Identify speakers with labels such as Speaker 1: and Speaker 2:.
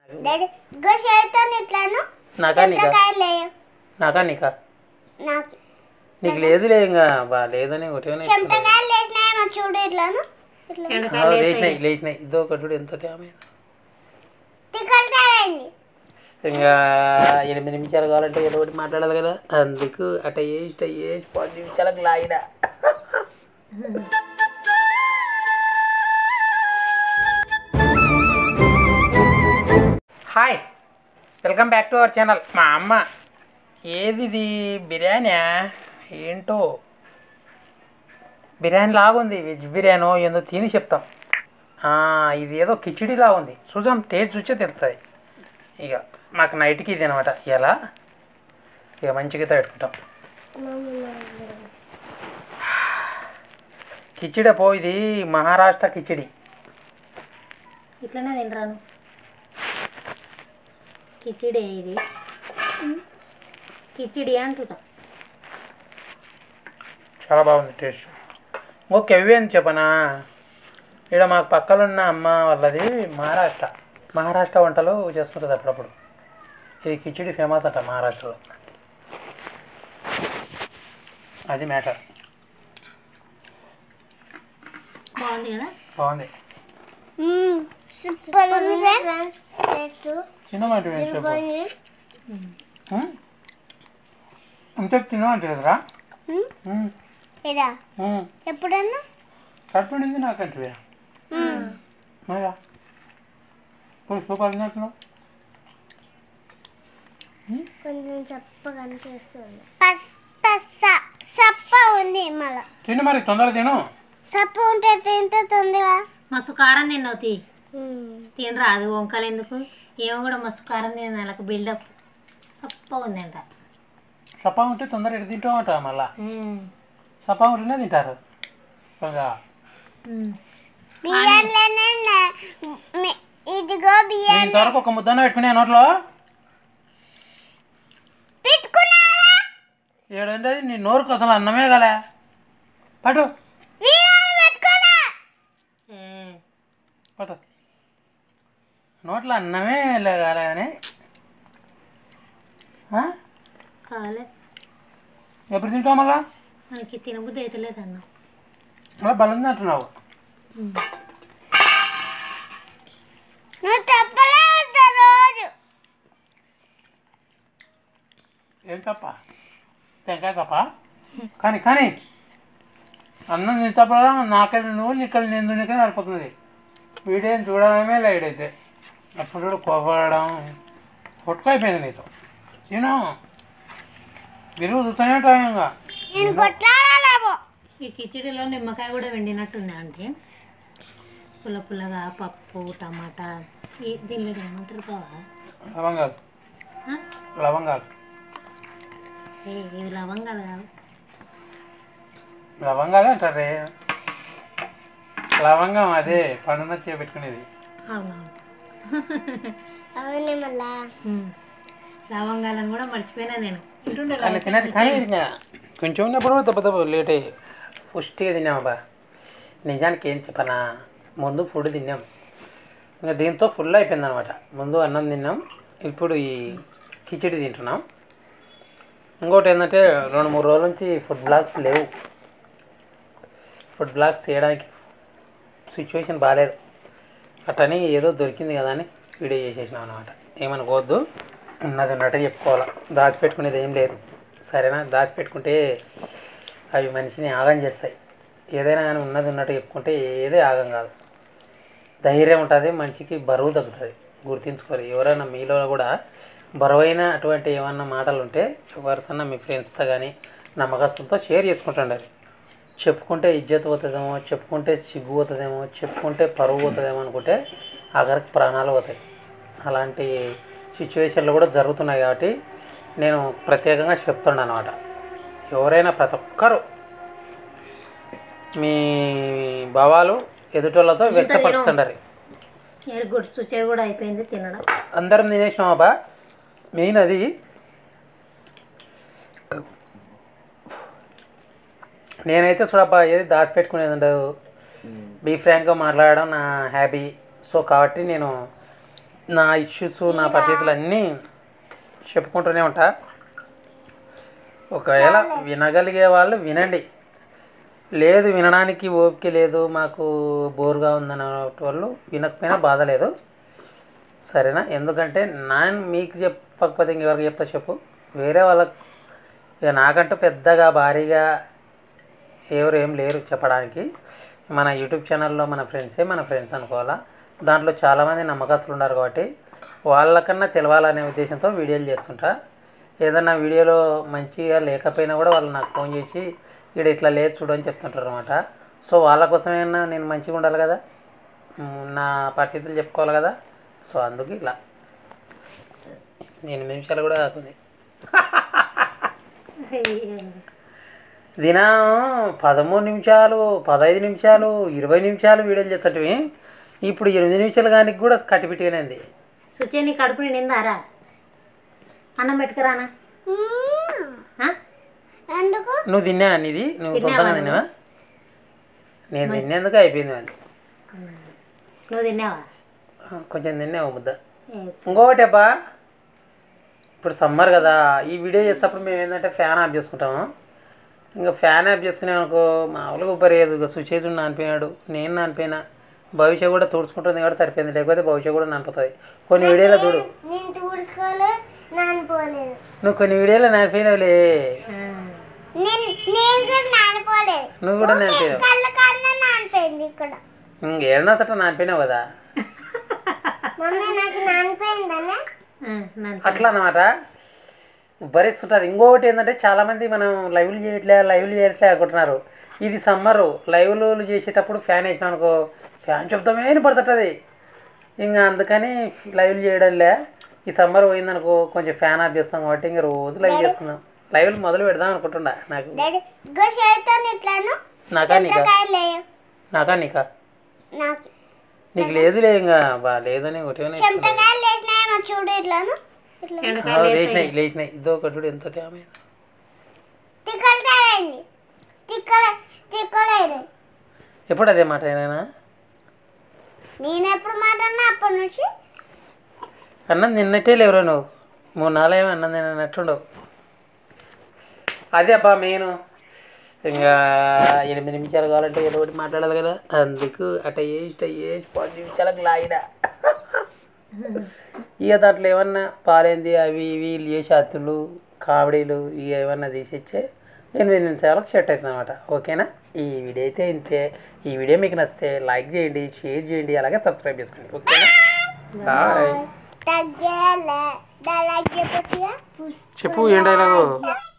Speaker 1: Daddy go చేస్తాను ఇట్లాను
Speaker 2: నాకా నీకా
Speaker 1: చెంటకాయలు లేవు
Speaker 2: నాకా నీకా
Speaker 1: నాకు
Speaker 2: నీకు లేదులే ఇంకా బా లేదని ఒకటే
Speaker 1: చెమటకాయలు వేసినాయేమో చూడు ఇట్లాను ఇట్లా
Speaker 2: లేచినాయి లేచినాయి ఇదో ఒకటి ఎంత తేమైంది
Speaker 1: తిక్కలకాయలైంది
Speaker 2: ఇంకా ఎనిమిది నిమిషాలు కావాలంటే ఏదో ఒకటి మాట్లాడాలి కదా అందుకు అట్ట వేసి ఇట్ట వేసి పది నిమిషాలకు లాగిన hi welcome back to our channel మా అమ్మ ఏది ఇది బిర్యానీ ఏంటో బిర్యానీ లాగుంది వెజ్ బిర్యానో ఏందో తిని చెప్తాం ఆ, ఇది ఏదో కిచిడిలా ఉంది చూద్దాం టేస్ట్ చూసే తెలుస్తుంది ఇక మాకు నైట్కి ఇది అనమాట ఎలా ఇక మంచిగా పెట్టుకుంటాం కిచిడి పో ఇది మహారాష్ట్ర కిచిడి
Speaker 3: ఇట్లనే తినరాను కిచిడి ఇది కిచిడి అంటున్నా
Speaker 2: చాలా బాగుంది టేస్ట్ ఓకే ఇవి అని చెప్పనా ఇక్కడ మాకు పక్కన ఉన్న అమ్మ వాళ్ళది మహారాష్ట్ర మహారాష్ట్ర వంటలు చేస్తుంటుంది అప్పుడప్పుడు ఇది కిచిడి ఫేమస్ అట మహారాష్ట్రలో అది మ్యాటర్
Speaker 3: బాగుంది కదా
Speaker 2: బాగుంది
Speaker 1: సూపర్ ఉంది ఫ్రెండ్స్
Speaker 2: తినమంటే చెప్పు ఉమ్? అంతే తినమంటే కదరా ఉమ్,
Speaker 1: ఇదా
Speaker 2: ఉమ్.
Speaker 1: ఎప్పుడన్నా
Speaker 2: కడుపు నింది నాకంటే మరా ఇప్పుడు సూపర్ తిన్నట్టున్నావు
Speaker 1: కొంచెం చప్పగా అనిపిస్తుంది సప్ప ఉంది మళ్ళా
Speaker 2: తిను మరి తొందరగా తిను
Speaker 1: సప్ప ఉంటే తింటే తొందరగా
Speaker 3: మస్తు కారం తిన్నావు తీ తినరా అది వంకలు ఎందుకు ఏమో కూడా మస్తు కారం తిన్న వాళ్ళకి బిల్డప్ తప్ప ఉందంట
Speaker 2: సప్పా ఉంటే తొందరగా ఎటు తింటామట మళ్ళా సప్పా ఉంటేనే తింటారు ఇంకా
Speaker 1: బియ్యంలోనే నా- మీ- ఇదిగో బియ్యం
Speaker 2: ఇంతవరకు ఒక ముద్దన పెట్టుకునే నోట్లో
Speaker 1: పెట్టుకున్నారా
Speaker 2: ఏడంటే నీ నోరుకు అసలు అన్నమే కలే పటు
Speaker 1: బియ్యం పెట్టుకోలే
Speaker 2: పటు నోట్లో అన్నమే లేగాలే అని ఆ?
Speaker 3: కాలే
Speaker 2: ఎప్పుడు తింటావు మళ్ళా
Speaker 3: మనకి తినబుద్ధి అవుతలేదు అన్న
Speaker 2: మళ్ళీ బలం అంటున్నావు
Speaker 1: నువ్వు తప్పలే ఉంటావు రోజు
Speaker 2: ఏం తప్ప తెంకాయ తప్ప కానీ కానీ అన్నం తింటప్పుడు నాకే నువ్వు నీకు నేను నీకే సరిపోతుంది వీడియోని చూడడమే లైట్ అయితే అప్పుడు కూడా కోపడడం కొట్టుకైపోయింది నీతో నేను విరుగు చూస్తూనే ఉంటాం ఇంకా
Speaker 1: నేను కొట్లాడాలేమో
Speaker 3: ఈ కిచిడిలో నిమ్మకాయ కూడా వెండినట్టుంది అంటే పుల్ల పుల్లగా పప్పు టమాటా ఈ దీనిలో ఏమంటారు బావా
Speaker 2: లవంగాలు
Speaker 3: ఆ?
Speaker 2: లవంగాలు
Speaker 3: ఏ ఇవి లవంగాలు కాదు
Speaker 2: లవంగాలే అంటారే లవంగం అదే పండున చేపెట్టుకునేది
Speaker 3: అవునవును
Speaker 1: అవునే మళ్ళా
Speaker 3: ఉమ్. లవంగాలను కూడా మర్చిపోయినా నేను ఇంటుండే
Speaker 2: కానీ తినదు కానీ ఇంకా కొంచెం ఉన్నప్పుడు కూడా తప్ప తప్ప లేట్ అయ్యి పుష్టిగా తిన్నామబ్బా నిజానికి ఏం చెప్పనా ముందు ఫుడ్ తిన్నాం ఇంకా దీంతో ఫుల్ అయిపోయింది అనమాట ముందు అన్నం తిన్నాం ఇప్పుడు ఈ కిచిడి తింటున్నాం ఇంకోటి ఏంటంటే రెండు మూడు రోజుల నుంచి ఫుడ్ బ్లాగ్స్ లేవు ఫుడ్ బ్లాగ్స్ చేయడానికి సిచ్యువేషన్ బాగాలేదు అట్టని ఏదో దొరికింది కదా అని వీడియో చేసేసినాం అనమాట ఏమనుకోవద్దు ఉన్నది ఉన్నట్టు చెప్పుకోవాలి దాచిపెట్టుకునేది ఏం లేదు సరేనా దాచిపెట్టుకుంటే అవి మనిషిని ఆగం చేస్తాయి ఏదైనా కానీ ఉన్నది ఉన్నట్టు చెప్పుకుంటే ఏదే ఆగం కాదు ధైర్యం ఉంటుంది మనిషికి బరువు తగ్గుతుంది గుర్తుంచుకోరు ఎవరైనా మీలో కూడా బరువైన అటువంటి ఏమన్నా మాటలు ఉంటే ఎవరితోన్నా మీ ఫ్రెండ్స్తో కానీ నమ్మకస్తులతో షేర్ చేసుకుంటుండాలి చెప్పుకుంటే ఇజ్జత్ పోతుందేమో చెప్పుకుంటే సిగ్గు పోతుందేమో చెప్పుకుంటే పరువు పోతుందేమో అనుకుంటే ఆఖరికి ప్రాణాలు పోతాయి అలాంటి సిచ్యువేషన్లు కూడా జరుగుతున్నాయి కాబట్టి నేను ప్రత్యేకంగా చెప్తున్నాను అనమాట ఎవరైనా ప్రతి ఒక్కరు మీ భావాలు ఎదుటోళ్ళతో వ్యక్తపరుస్తుండాలి
Speaker 3: ఏడు గుడి శుచి కూడా అయిపోయింది తినడం
Speaker 2: అందరం తినేసినామా మెయిన్ అది నేనైతే చూడబ్బా ఏది దాచిపెట్టుకునేది ఉండదు బీ ఫ్రాంక్గా మాట్లాడడం నా హ్యాబీ సో కాబట్టి నేను నా ఇష్యూస్ నా పరిస్థితులు అన్నీ చెప్పుకుంటూనే ఉంటా ఒకవేళ వినగలిగే వాళ్ళు వినండి లేదు వినడానికి ఓపిక లేదు మాకు బోర్గా ఉందన్న వాళ్ళు వినకపోయినా బాధ లేదు సరేనా ఎందుకంటే నా మీకు చెప్పకపోతే ఇంకెవరికి చెప్తా చెప్పు వేరే వాళ్ళకి ఇక నాకంటూ పెద్దగా భారీగా ఎవరు ఏం లేరు చెప్పడానికి మన యూట్యూబ్ ఛానల్లో మన ఫ్రెండ్సే మన ఫ్రెండ్స్ అనుకోవాలా దాంట్లో చాలామంది నమ్మకస్తులు ఉన్నారు కాబట్టి వాళ్ళకన్నా తెలవాలనే ఉద్దేశంతో వీడియోలు చేస్తుంటా ఏదన్నా వీడియోలో మంచిగా లేకపోయినా కూడా వాళ్ళు నాకు ఫోన్ చేసి ఇక్కడ ఇట్లా లేదు చూడు అని చెప్తుంటారు అనమాట సో వాళ్ళ కోసమైనా నేను మంచిగా ఉండాలి కదా మ్, నా పరిస్థితులు చెప్పుకోవాలి కదా సో అందుకు ఇలా ఎనిమిది నిమిషాలు కూడా కాకుంది దినం పదమూడు నిమిషాలు పదహైదు నిమిషాలు ఇరవై నిమిషాలు వీడియోలు చేసేటివి ఇప్పుడు ఎనిమిది నిమిషాలు కానీ కూడా కట్టిపెట్టుకునే ఉంది
Speaker 3: సుచే నీ కడుపు నిండిందారా అన్నం పెట్టుకురానా
Speaker 1: మ్మ్.
Speaker 3: ఆ?
Speaker 1: ఎందుకు
Speaker 2: నువ్వు తిన్నా ఇది నువ్వు సొంతంగా తిన్నావా నేను తినేందుకు అయిపోయింది అది
Speaker 3: నువ్వు తిన్నావా
Speaker 2: ఆ, కొంచెం తిన్నావు ముద్ద
Speaker 3: ఏ,
Speaker 2: ఇంకొకటి అబ్బా ఇప్పుడు సమ్మర్ కదా ఈ వీడియో చేసేటప్పుడు మేము ఏంటంటే ఫ్యాన్ ఆఫ్ చేసుకుంటాము ఇంకా ఫ్యాన్ ఆఫ్ చేసుకునే అనుకో మామూలుగా ఉపరియదు ఇక సుచేతుడు నానిపోయినాడు నేను నానిపోయినా భవిష్య కూడా తుడుచుకుంటుంది కాబట్టి సరిపోయింది లేకపోతే భవిష్య కూడా నానిపోతుంది కొన్ని వీడియోలో చూడు
Speaker 1: నేను తుడుచుకోలేదు నానిపోలేదు
Speaker 2: నువ్వు కొన్ని వీడియోలో నానిపోయినావులే
Speaker 3: ఆ.
Speaker 1: నేను నేను కూడా నానిపోలేదు
Speaker 2: నువ్వు కూడా నానిపోయినావు
Speaker 1: కళ్ళ కన్నా నానిపోయింది ఇక్కడ
Speaker 2: ఏడనో చట్ట నానిపోయినావు కదా
Speaker 1: మమ్మీ నాకు నానిపోయిందనే
Speaker 3: ఆ, నన్ను
Speaker 2: అట్లా అన్నమాట భరిస్తుంటుంది ఇంకొకటి ఏంటంటే చాలామంది మనం లైవ్లు చేయట్లే లైవ్లు చేయట్లే అనుకుంటున్నారు ఇది సమ్మరు లైవ్లు చేసేటప్పుడు ఫ్యాన్ వేసినాం అనుకో ఫ్యాన్ శబ్దమే పడుతుంటుంది ఇంకా అందుకని లైవ్లు చేయడంలే ఈ సమ్మర్ పోయిందనుకో కొంచెం ఫ్యాన్ ఆఫ్ చేస్తాం కాబట్టి ఇంకా రోజు లైవ్ చేస్తున్నాం లైవ్లు మొదలు పెడదాం అనుకుంటుండా నాకు
Speaker 1: డాడీ ఇగో చేస్తాను ఇట్లాను
Speaker 2: నాకా నీకా
Speaker 1: కాయలు లేవు
Speaker 2: నాకా నీకా
Speaker 1: నాకు
Speaker 2: నీకు లేదులే ఇంకా బా లేదని ఒకటే
Speaker 1: చెమటకాయలు లేచినాయేమో చూడు ఇట్లాను ఇట్లా
Speaker 2: లేచినాయి లేచినాయి ఇదో ఒకటి చూడు ఎంత తేమైంది
Speaker 1: తిక్కలు తయారైంది తిక్కల తిక్కలు అయినాయి
Speaker 2: ఎప్పుడు అదే మాట ఏమైనా
Speaker 1: నేను ఎప్పుడు మాట్లాడినా అప్పటి నుంచి
Speaker 2: అన్నం తిన్నట్టే లేవురా నువ్వు మూడు నాలుగేమో అన్నం తిన్నట్టుండవు అదే అబ్బా మెయిన్ ఇంకా ఎనిమిది నిమిషాలు కావాలంటే ఏదో ఒకటి మాట్లాడాలి కదా అందుకు అట్ట వేసి ఇట్ట వేసి పది నిమిషాలకు లాగిన ఇక దాంట్లో ఏమన్నా పాలేంది అవి ఇవి వీళ్ళు చేసే అత్తులు కామెడీలు ఇక ఏమన్నా తీసిచ్చే ఎనిమిది నిమిషాలకు సెట్ అవుతుంది అనమాట ఓకేనా ఈ వీడియో అయితే ఇంతే ఈ వీడియో మీకు నచ్చితే లైక్ చేయండి షేర్ చేయండి అలాగే సబ్స్క్రైబ్ చేసుకోండి ఓకేనా బాయ్
Speaker 1: తగ్గేలే దానికి చెప్పొచ్చుగా
Speaker 2: చెప్పు ఏం డైలాగు